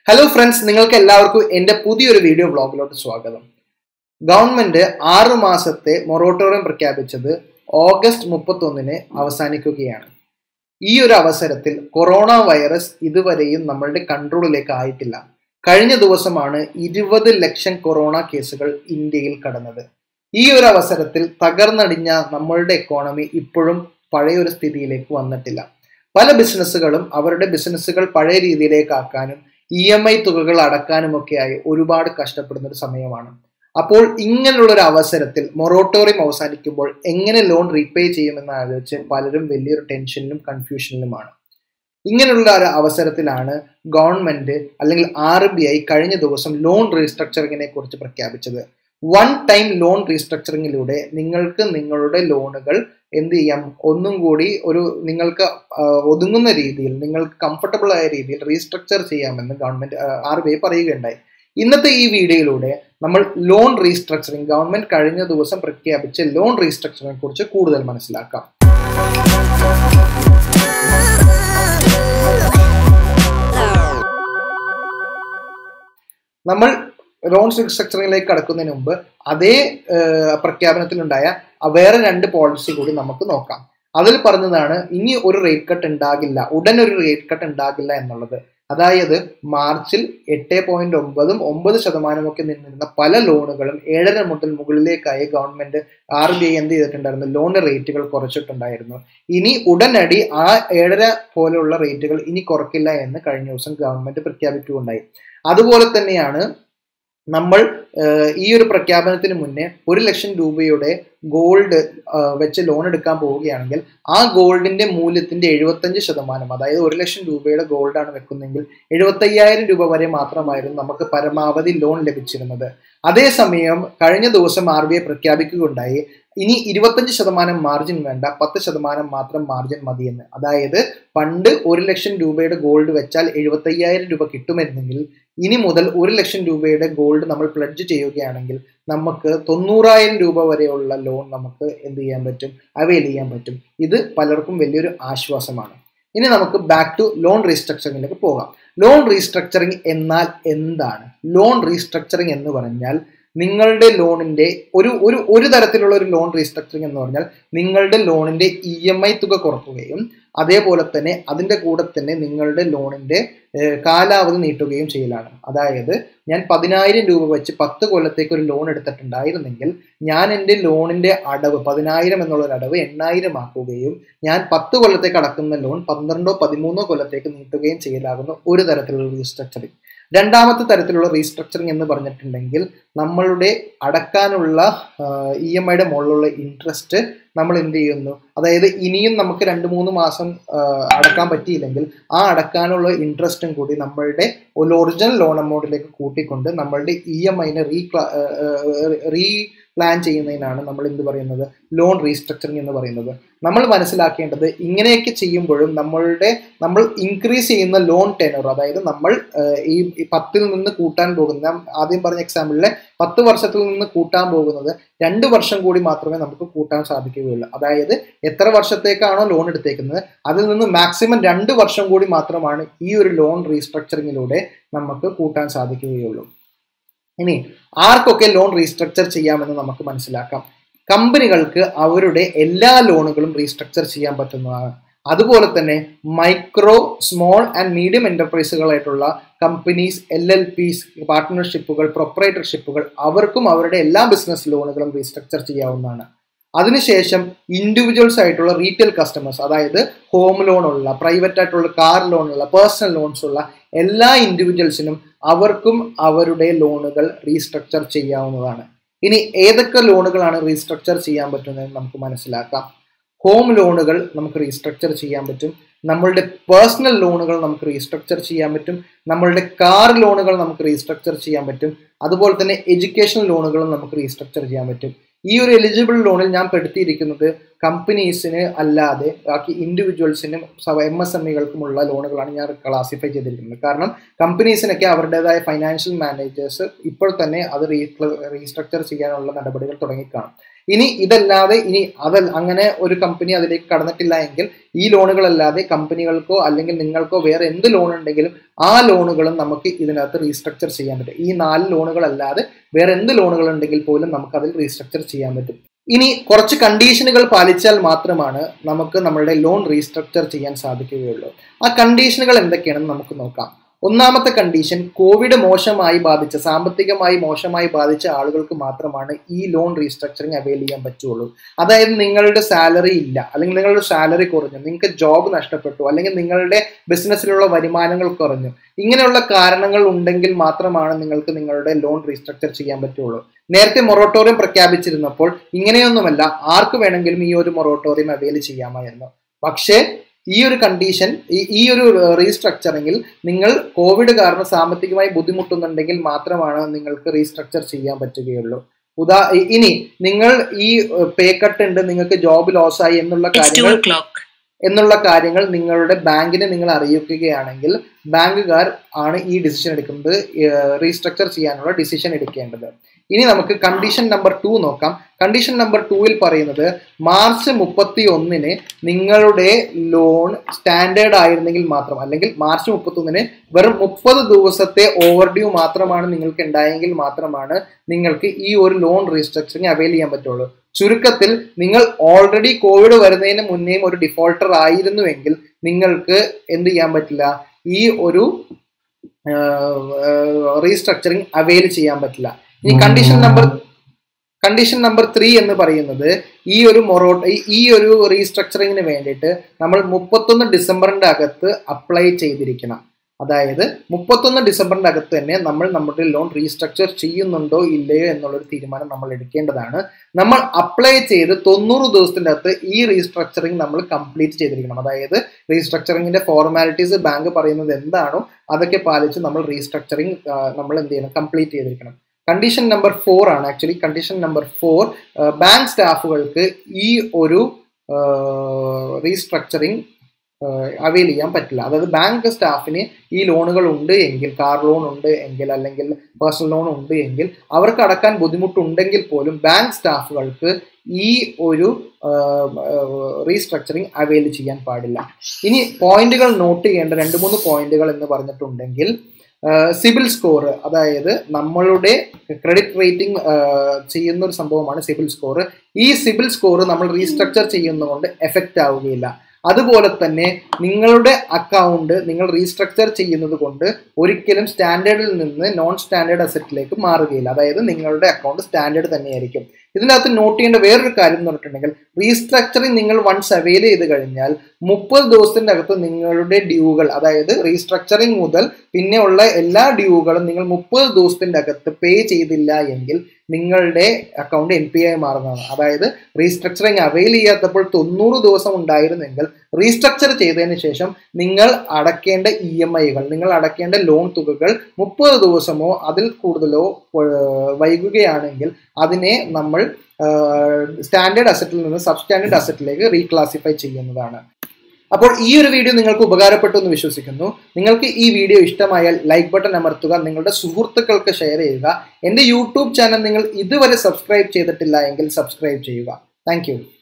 hello friends നിങ്ങൾക്ക് എല്ലാവർക്കും എൻ്റെ പുതിയൊരു വീഡിയോ വ്ളോഗിലോട്ട് സ്വാഗതം ഗവൺമെന്റ് ആറു മാസത്തെ മൊറട്ടോറിയം പ്രഖ്യാപിച്ചത് ഓഗസ്റ്റ് മുപ്പത്തൊന്നിന് അവസാനിക്കുകയാണ് ഈ ഒരു അവസരത്തിൽ കൊറോണ വൈറസ് ഇതുവരെയും നമ്മളുടെ കൺട്രോളിലേക്ക് ആയിട്ടില്ല കഴിഞ്ഞ ദിവസമാണ് ഇരുപത് ലക്ഷം കൊറോണ കേസുകൾ ഇന്ത്യയിൽ കടന്നത് ഈ ഒരു അവസരത്തിൽ തകർന്നടിഞ്ഞ നമ്മളുടെ എക്കോണമി ഇപ്പോഴും പഴയ ഒരു സ്ഥിതിയിലേക്ക് വന്നിട്ടില്ല പല ബിസിനസ്സുകളും അവരുടെ ബിസിനസ്സുകൾ പഴയ രീതിയിലേക്ക് ആക്കാനും ഇ എം ഐ തുകകൾ അടക്കാനുമൊക്കെയായി ഒരുപാട് കഷ്ടപ്പെടുന്ന ഒരു സമയമാണ് അപ്പോൾ ഇങ്ങനെയുള്ള ഒരു അവസരത്തിൽ മൊറോട്ടോറിയം അവസാനിക്കുമ്പോൾ എങ്ങനെ ലോൺ റീപേ ചെയ്യുമെന്ന് ആലോചിച്ച് പലരും വലിയൊരു ടെൻഷനിലും കൺഫ്യൂഷനിലുമാണ് ഇങ്ങനെയുള്ള ഒരു അവസരത്തിലാണ് ഗവൺമെന്റ് അല്ലെങ്കിൽ ആർ ബി ഐ കഴിഞ്ഞ ദിവസം ലോൺ റീസ്ട്രക്ചറിങ്ങിനെ കുറിച്ച് പ്രഖ്യാപിച്ചത് വൺ ടൈം ലോൺ റീസ്ട്രക്ചറിങ്ങിലൂടെ നിങ്ങൾക്ക് നിങ്ങളുടെ ലോണുകൾ എന്ത് ചെയ്യാം ഒന്നും കൂടി ഒരു നിങ്ങൾക്ക് ഒതുങ്ങുന്ന രീതിയിൽ നിങ്ങൾക്ക് കംഫർട്ടബിൾ ആയ രീതിയിൽ റീസ്ട്രക്ചർ ചെയ്യാമെന്ന് ഗവൺമെന്റ് ആർ ബി ഐ പറയുകയുണ്ടായി ഇന്നത്തെ ഈ വീഡിയോയിലൂടെ നമ്മൾ ലോൺ റീസ്ട്രക്ചറിങ് ഗവൺമെന്റ് കഴിഞ്ഞ ദിവസം പ്രഖ്യാപിച്ച ലോൺ റീസ്ട്രക്ചറിനെ കുറിച്ച് കൂടുതൽ മനസ്സിലാക്കാം നമ്മൾ ലോൺ റീസ്ട്രക്ചറിങ്ങിലേക്ക് കടക്കുന്നതിന് മുമ്പ് അതേ പ്രഖ്യാപനത്തിലുണ്ടായ വേറെ രണ്ട് പോളിസി കൂടി നമുക്ക് നോക്കാം അതിൽ പറഞ്ഞതാണ് ഇനി ഒരു റേറ്റ് കട്ട് ഉണ്ടാകില്ല ഉടൻ ഒരു റേറ്റ് കട്ട് ഉണ്ടാകില്ല എന്നുള്ളത് അതായത് മാർച്ചിൽ എട്ട് പോയിന്റ് ഒമ്പതും ഒമ്പത് ശതമാനമൊക്കെ നിന്നിരുന്ന പല ലോണുകളും ഏഴര മുതൽ മുകളിലേക്കായി ഗവൺമെന്റ് ആർ ബി ഐ എന്ത് ചെയ്തിട്ടുണ്ടായിരുന്നു ലോൺ റേറ്റുകൾ കുറച്ചിട്ടുണ്ടായിരുന്നു ഇനി ഉടനടി ആ ഏഴര പോലെയുള്ള റേറ്റുകൾ ഇനി കുറയ്ക്കില്ല എന്ന് കഴിഞ്ഞ ദിവസം ഗവൺമെന്റ് പ്രഖ്യാപിക്കുകയുണ്ടായി അതുപോലെ തന്നെയാണ് നമ്മൾ ഈ ഒരു പ്രഖ്യാപനത്തിന് മുന്നേ ഒരു ലക്ഷം രൂപയുടെ ഗോൾഡ് വെച്ച് ലോൺ എടുക്കാൻ പോവുകയാണെങ്കിൽ ആ ഗോൾഡിന്റെ മൂല്യത്തിന്റെ എഴുപത്തഞ്ച് ശതമാനം അതായത് ഒരു ലക്ഷം രൂപയുടെ ഗോൾഡാണ് വെക്കുന്നതെങ്കിൽ എഴുപത്തയ്യായിരം രൂപ വരെ മാത്രമായിരുന്നു നമുക്ക് പരമാവധി ലോൺ ലഭിച്ചിരുന്നത് അതേസമയം കഴിഞ്ഞ ദിവസം ആർ ബി ഐ പ്രഖ്യാപിക്കുകയുണ്ടായി ഇനി ഇരുപത്തഞ്ച് ശതമാനം മാർജിൻ വേണ്ട പത്ത് ശതമാനം മാത്രം മാർജിൻ മതിയെന്ന് അതായത് പണ്ട് ഒരു ലക്ഷം രൂപയുടെ ഗോൾഡ് വെച്ചാൽ എഴുപത്തയ്യായിരം രൂപ കിട്ടുമെന്നെങ്കിൽ ഇനി മുതൽ ഒരു ലക്ഷം രൂപയുടെ ഗോൾഡ് നമ്മൾ പ്ലഡ്ജ് ചെയ്യുകയാണെങ്കിൽ നമുക്ക് തൊണ്ണൂറായിരം രൂപ വരെയുള്ള ലോൺ നമുക്ക് എന്ത് ചെയ്യാൻ പറ്റും അവൈൽ ചെയ്യാൻ പറ്റും ഇത് പലർക്കും വലിയൊരു ആശ്വാസമാണ് ഇനി നമുക്ക് ബാക്ക് ടു ലോൺ റീസ്ട്രക്ചറിങ്ങിലേക്ക് പോകാം ലോൺ റീസ്ട്രക്ചറിങ് എന്നാൽ എന്താണ് ലോൺ റീസ്ട്രക്ചറിങ് എന്ന് പറഞ്ഞാൽ നിങ്ങളുടെ ലോണിന്റെ ഒരു ഒരു ഒരു തരത്തിലുള്ള ഒരു ലോൺ റീസ്ട്രക്ചറിങ് എന്ന് പറഞ്ഞാൽ നിങ്ങളുടെ ലോണിന്റെ ഇ എം ഐ തുക കുറക്കുകയും അതേപോലെ തന്നെ അതിൻ്റെ കൂടെ തന്നെ നിങ്ങളുടെ ലോണിന്റെ കാലാവധി നീട്ടുകയും ചെയ്യലാണ് അതായത് ഞാൻ പതിനായിരം രൂപ വെച്ച് പത്ത് കൊല്ലത്തേക്ക് ഒരു ലോൺ എടുത്തിട്ടുണ്ടായിരുന്നെങ്കിൽ ഞാൻ എൻ്റെ ലോണിന്റെ അടവ് പതിനായിരം എന്നുള്ള ഒരു അടവ് എണ്ണായിരം ആക്കുകയും ഞാൻ പത്ത് കൊല്ലത്തേക്ക് അടക്കുന്ന ലോൺ പന്ത്രണ്ടോ പതിമൂന്നോ കൊല്ലത്തേക്ക് നീട്ടുകയും ചെയ്യലാകുന്ന ഒരു തരത്തിലുള്ള റീസ്ട്രക്ചറിങ് രണ്ടാമത്തെ തരത്തിലുള്ള റീസ്ട്രക്ചറിങ് എന്ന് പറഞ്ഞിട്ടുണ്ടെങ്കിൽ നമ്മളുടെ അടക്കാനുള്ള ഇ എം ഐയുടെ മുകളിലുള്ള ഇൻട്രസ്റ്റ് നമ്മൾ എന്ത് ചെയ്യുന്നു അതായത് ഇനിയും നമുക്ക് രണ്ട് മൂന്ന് മാസം അടക്കാൻ പറ്റിയില്ലെങ്കിൽ ആ അടക്കാനുള്ള ഇൻട്രസ്റ്റും കൂടി നമ്മളുടെ ഒരു ഒറിജിനൽ ലോൺ എമൗണ്ടിലേക്ക് കൂട്ടിക്കൊണ്ട് നമ്മളുടെ ഇ എം ഐനെ റീ റീ പ്ലാൻ ചെയ്യുന്നതിനാണ് നമ്മൾ എന്ത് പറയുന്നത് ലോൺ റീസ്ട്രക്ചറിങ് എന്ന് പറയുന്നത് നമ്മൾ മനസ്സിലാക്കേണ്ടത് ഇങ്ങനെയൊക്കെ ചെയ്യുമ്പോഴും നമ്മളുടെ നമ്മൾ ഇൻക്രീസ് ചെയ്യുന്ന ലോൺ ടെനർ അതായത് നമ്മൾ ഈ പത്തിൽ നിന്ന് കൂട്ടാൻ പോകുന്ന ആദ്യം പറഞ്ഞ എക്സാമ്പിളിലെ പത്ത് വർഷത്തിൽ നിന്ന് കൂട്ടാൻ പോകുന്നത് രണ്ട് വർഷം കൂടി മാത്രമേ നമുക്ക് കൂട്ടാൻ സാധിക്കുകയുള്ളൂ അതായത് എത്ര വർഷത്തേക്കാണോ ലോൺ എടുത്തേക്കുന്നത് അതിൽ നിന്ന് മാക്സിമം രണ്ട് വർഷം കൂടി മാത്രമാണ് ഈ ഒരു ലോൺ റീസ്ട്രക്ചറിങ്ങിലൂടെ നമുക്ക് കൂട്ടാൻ സാധിക്കുകയുള്ളൂ ഇനി ആർക്കൊക്കെ ലോൺ റീസ്ട്രക്ചർ ചെയ്യാമെന്ന് നമുക്ക് മനസ്സിലാക്കാം കമ്പനികൾക്ക് അവരുടെ എല്ലാ ലോണുകളും റീസ്ട്രക്ചർ ചെയ്യാൻ പറ്റുന്നതാണ് അതുപോലെ തന്നെ മൈക്രോ സ്മോൾ ആൻഡ് മീഡിയം എന്റർപ്രൈസുകളായിട്ടുള്ള കമ്പനീസ് എൽ എൽ പിസ് പാർട്ട്ണർഷിപ്പുകൾ പ്രൊപ്പറേറ്റർഷിപ്പുകൾ അവർക്കും അവരുടെ എല്ലാ ബിസിനസ് ലോണുകളും റീസ്ട്രക്ചർ ചെയ്യാവുന്നതാണ് അതിനുശേഷം ഇൻഡിവിജ്വൽസ് ആയിട്ടുള്ള റീറ്റെയിൽ കസ്റ്റമേഴ്സ് അതായത് ഹോം ലോൺ ഉള്ള പ്രൈവറ്റ് ആയിട്ടുള്ള കാർ ലോൺ ഉള്ള പേഴ്സണൽ ലോൺസ് ഉള്ള എല്ലാ ഇൻഡിവിജ്വൽസിനും അവർക്കും അവരുടെ ലോണുകൾ റീസ്ട്രക്ചർ ചെയ്യാവുന്നതാണ് ഇനി ഏതൊക്കെ ലോണുകളാണ് റീസ്ട്രക്ചർ ചെയ്യാൻ പറ്റുന്നത് നമുക്ക് മനസ്സിലാക്കാം ഹോം ലോണുകൾ നമുക്ക് റീസ്ട്രക്ചർ ചെയ്യാൻ പറ്റും നമ്മളുടെ പേഴ്സണൽ ലോണുകൾ നമുക്ക് റീസ്ട്രക്ചർ ചെയ്യാൻ പറ്റും നമ്മളുടെ കാർ ലോണുകൾ നമുക്ക് റീസ്ട്രക്ചർ ചെയ്യാൻ പറ്റും അതുപോലെ തന്നെ എഡ്യൂക്കേഷൻ ലോണുകളും നമുക്ക് റീസ്ട്രക്ചർ ചെയ്യാൻ പറ്റും ഈ ഒരു എലിജിബിൾ ലോണിൽ ഞാൻ പെടുത്തിയിരിക്കുന്നത് കമ്പനീസിന് അല്ലാതെ ബാക്കി ഇൻഡിവിജ്വൽസിനും എം എസ് എം ഇകൾക്കുമുള്ള ലോണുകളാണ് ഞാൻ ക്ലാസിഫൈ ചെയ്തിരിക്കുന്നത് കാരണം കമ്പനീസിനൊക്കെ അവരുടേതായ ഫൈനാൻഷ്യൽ മാനേജേഴ്സ് ഇപ്പോൾ തന്നെ അത് റീസ്ട്രക്ചർ ചെയ്യാനുള്ള നടപടികൾ തുടങ്ങിക്കാണും ഇനി ഇതല്ലാതെ ഇനി അത് അങ്ങനെ ഒരു കമ്പനി അതിലേക്ക് കടന്നിട്ടില്ല എങ്കിൽ ഈ ലോണുകളല്ലാതെ കമ്പനികൾക്കോ അല്ലെങ്കിൽ നിങ്ങൾക്കോ വേറെ എന്ത് ലോൺ ഉണ്ടെങ്കിലും ആ ലോണുകളും നമുക്ക് ഇതിനകത്ത് റീസ്ട്രക്ചർ ചെയ്യാൻ പറ്റും ഈ നാല് ലോണുകളല്ലാതെ വേറെ എന്ത് ലോണുകൾ ഉണ്ടെങ്കിൽ പോലും നമുക്ക് അതിൽ റീസ്ട്രക്ചർ ചെയ്യാൻ പറ്റും ഇനി കുറച്ച് കണ്ടീഷനുകൾ പാലിച്ചാൽ മാത്രമാണ് നമുക്ക് നമ്മളുടെ ലോൺ റീസ്ട്രക്ചർ ചെയ്യാൻ സാധിക്കുകയുള്ളൂ ആ കണ്ടീഷനുകൾ എന്തൊക്കെയാണെന്ന് നമുക്ക് നോക്കാം ഒന്നാമത്തെ കണ്ടീഷൻ കോവിഡ് മോശമായി ബാധിച്ച സാമ്പത്തികമായി മോശമായി ബാധിച്ച ആളുകൾക്ക് മാത്രമാണ് ഈ ലോൺ റീസ്ട്രക്ചറിങ് അവൈൽ ചെയ്യാൻ പറ്റുള്ളൂ അതായത് നിങ്ങളുടെ സാലറി ഇല്ല അല്ലെങ്കിൽ നിങ്ങളുടെ സാലറി കുറഞ്ഞു നിങ്ങൾക്ക് ജോബ് നഷ്ടപ്പെട്ടു അല്ലെങ്കിൽ നിങ്ങളുടെ ബിസിനസ്സിലുള്ള വരുമാനങ്ങൾ കുറഞ്ഞു ഇങ്ങനെയുള്ള കാരണങ്ങൾ ഉണ്ടെങ്കിൽ മാത്രമാണ് നിങ്ങൾക്ക് നിങ്ങളുടെ ലോൺ റീസ്ട്രക്ചർ ചെയ്യാൻ പറ്റുള്ളൂ നേരത്തെ മൊറട്ടോറിയം പ്രഖ്യാപിച്ചിരുന്നപ്പോൾ ഇങ്ങനെയൊന്നുമല്ല ആർക്ക് വേണമെങ്കിലും ഈ ഒരു മൊറട്ടോറിയം അവൈൽ ചെയ്യാമായിരുന്നു പക്ഷേ ഈ ഒരു കണ്ടീഷൻ ഈ ഒരു റീസ്ട്രക്ചറിങ്ങിൽ നിങ്ങൾ കോവിഡ് കാരണം സാമ്പത്തികമായി ബുദ്ധിമുട്ടുന്നുണ്ടെങ്കിൽ മാത്രമാണ് നിങ്ങൾക്ക് റീസ്ട്രക്ചർ ചെയ്യാൻ പറ്റുകയുള്ളൂ ഉദാ ഇനി നിങ്ങൾ ഈ പേ കട്ട് ഉണ്ട് നിങ്ങൾക്ക് ജോബ് ലോസ് ആയി എന്നുള്ള കാര്യങ്ങൾ എന്നുള്ള കാര്യങ്ങൾ നിങ്ങളുടെ ബാങ്കിനെ നിങ്ങൾ അറിയിക്കുകയാണെങ്കിൽ ബാങ്കുകാർ ആണ് ഈ ഡിസിഷൻ എടുക്കുന്നത് റീസ്ട്രക്ചർ ചെയ്യാനുള്ള ഡിസിഷൻ എടുക്കേണ്ടത് ഇനി നമുക്ക് കണ്ടീഷൻ നമ്പർ ടു നോക്കാം കണ്ടീഷൻ നമ്പർ ടൂവിൽ പറയുന്നത് മാർച്ച് മുപ്പത്തി ഒന്നിന് നിങ്ങളുടെ ലോൺ സ്റ്റാൻഡേർഡ് ആയിരുന്നെങ്കിൽ മാത്രം അല്ലെങ്കിൽ മാർച്ച് മുപ്പത്തി ഒന്നിന് വെറും മുപ്പത് ദിവസത്തെ ഓവർ ഡ്യൂ മാത്രമാണ് നിങ്ങൾക്ക് ഉണ്ടായെങ്കിൽ മാത്രമാണ് നിങ്ങൾക്ക് ഈ ഒരു ലോൺ റീസ്ട്രക്ചറിങ് അവൈൽ ചെയ്യാൻ പറ്റുള്ളൂ ചുരുക്കത്തിൽ നിങ്ങൾ ഓൾറെഡി കോവിഡ് വരുന്നതിന് മുന്നേയും ഒരു ഡിഫോൾട്ടർ ആയിരുന്നുവെങ്കിൽ നിങ്ങൾക്ക് എന്ത് ചെയ്യാൻ പറ്റില്ല ഈ ഒരു റീസ്ട്രക്ചറിങ് അവൈൽ ചെയ്യാൻ പറ്റില്ല ഈ condition number condition number three എന്ന് പറയുന്നത് ഈ ഒരു മൊറോ ഈ ഒരു റീസ്ട്രക്ചറിങ്ങിന് വേണ്ടിയിട്ട് നമ്മൾ മുപ്പത്തൊന്ന് ഡിസംബറിന്റെ അകത്ത് അപ്ലൈ ചെയ്തിരിക്കണം അതായത് മുപ്പത്തൊന്ന് ഡിസംബറിന്റെ അകത്ത് തന്നെ നമ്മൾ നമ്മുടെ ലോൺ റീസ്ട്രക്ചർ ചെയ്യുന്നുണ്ടോ ഇല്ലയോ എന്നുള്ളൊരു തീരുമാനം നമ്മൾ എടുക്കേണ്ടതാണ് നമ്മൾ അപ്ലൈ ചെയ്ത് തൊണ്ണൂറ് ദിവസത്തിന്റെ അകത്ത് ഈ റീസ്ട്രക്ചറിങ് നമ്മൾ കംപ്ലീറ്റ് ചെയ്തിരിക്കണം അതായത് റീസ്ട്രക്ചറിങ്ങിന്റെ ഫോർമാലിറ്റീസ് ബാങ്ക് പറയുന്നത് എന്താണോ അതൊക്കെ പാലിച്ച് നമ്മൾ റീസ്ട്രക്ചറിങ് നമ്മൾ എന്ത് ചെയ്യണം കംപ്ലീറ്റ് ചെയ്തിരിക്കണം കണ്ടീഷൻ നമ്പർ ഫോർ ആണ് actually condition number four bank സ്റ്റാഫുകൾക്ക് ഈ ഒരു റീസ്ട്രക്ചറിങ് അവൈൽ ചെയ്യാൻ പറ്റില്ല അതായത് ബാങ്ക് സ്റ്റാഫിന് ഈ ലോണുകൾ ഉണ്ട് എങ്കിൽ കാർ ലോൺ ഉണ്ട് എങ്കിൽ അല്ലെങ്കിൽ പേഴ്സണൽ ലോൺ ഉണ്ട് എങ്കിൽ അവർക്ക് അടക്കാൻ ബുദ്ധിമുട്ടുണ്ടെങ്കിൽ പോലും ബാങ്ക് സ്റ്റാഫുകൾക്ക് ഈ ഒരു റീസ്ട്രക്ചറിങ് അവൈൽ ചെയ്യാൻ പാടില്ല ഇനി പോയിന്റുകൾ നോട്ട് ചെയ്യേണ്ട രണ്ട് മൂന്ന് പോയിന്റുകൾ എന്ന് പറഞ്ഞിട്ടുണ്ടെങ്കിൽ സിബിൽ സ്കോർ അതായത് നമ്മളുടെ ക്രെഡിറ്റ് റേറ്റിംഗ് ചെയ്യുന്ന ഒരു സംഭവമാണ് സിബിൽ സ്കോർ ഈ സിബിൽ സ്കോർ നമ്മൾ റീസ്ട്രക്ചർ ചെയ്യുന്നതുകൊണ്ട് എഫക്റ്റ് ആവുകയില്ല അതുപോലെ തന്നെ നിങ്ങളുടെ അക്കൗണ്ട് നിങ്ങൾ റീസ്ട്രക്ചർ ചെയ്യുന്നത് കൊണ്ട് ഒരിക്കലും സ്റ്റാൻഡേർഡിൽ നിന്ന് നോൺ സ്റ്റാൻഡേർഡ് അസറ്റിലേക്ക് മാറുകയില്ല അതായത് നിങ്ങളുടെ അക്കൗണ്ട് സ്റ്റാൻഡേർഡ് തന്നെയായിരിക്കും ഇതിനകത്ത് നോട്ട് ചെയ്യേണ്ട വേറൊരു കാര്യം എന്ന് പറഞ്ഞിട്ടുണ്ടെങ്കിൽ റീസ്ട്രക്ചറിങ് നിങ്ങൾ വൺസ് അവൈൽ ചെയ്ത് കഴിഞ്ഞാൽ മുപ്പത് ദിവസത്തിന്റെ അകത്ത് നിങ്ങളുടെ ഡ്യൂകൾ അതായത് റീസ്ട്രക്ചറിങ് മുതൽ പിന്നെയുള്ള എല്ലാ ഡ്യൂകളും നിങ്ങൾ മുപ്പത് ദിവസത്തിന്റെ അകത്ത് പേ ചെയ്തില്ല എങ്കിൽ നിങ്ങളുടെ അക്കൗണ്ട് എൻ പി ആയി മാറുന്നതാണ് അതായത് റീസ്ട്രക്ചറിങ് അവൈൽ ചെയ്യാത്തപ്പോൾ തൊണ്ണൂറ് ദിവസം ഉണ്ടായിരുന്നെങ്കിൽ റീസ്ട്രക്ചർ ചെയ്തതിന് ശേഷം നിങ്ങൾ അടക്കേണ്ട ഇ എം ഐകൾ നിങ്ങൾ അടക്കേണ്ട ലോൺ തുകകൾ മുപ്പത് ദിവസമോ അതിൽ കൂടുതലോ വൈകുകയാണെങ്കിൽ അതിനെ നമ്മൾ സ്റ്റാൻഡേർഡ് അസറ്റിൽ നിന്ന് സബ് സ്റ്റാൻഡേർഡ് അസറ്റിലേക്ക് റീക്ലാസിഫൈ ചെയ്യുന്നതാണ് അപ്പോൾ ഈ ഒരു വീഡിയോ നിങ്ങൾക്ക് ഉപകാരപ്പെട്ടു എന്ന് വിശ്വസിക്കുന്നു നിങ്ങൾക്ക് ഈ വീഡിയോ ഇഷ്ടമായാൽ ലൈക്ക് ബട്ടൺ അമർത്തുക നിങ്ങളുടെ സുഹൃത്തുക്കൾക്ക് ഷെയർ ചെയ്യുക എൻ്റെ യൂട്യൂബ് ചാനൽ നിങ്ങൾ ഇതുവരെ സബ്സ്ക്രൈബ് ചെയ്തിട്ടില്ല എങ്കിൽ സബ്സ്ക്രൈബ് ചെയ്യുക താങ്ക്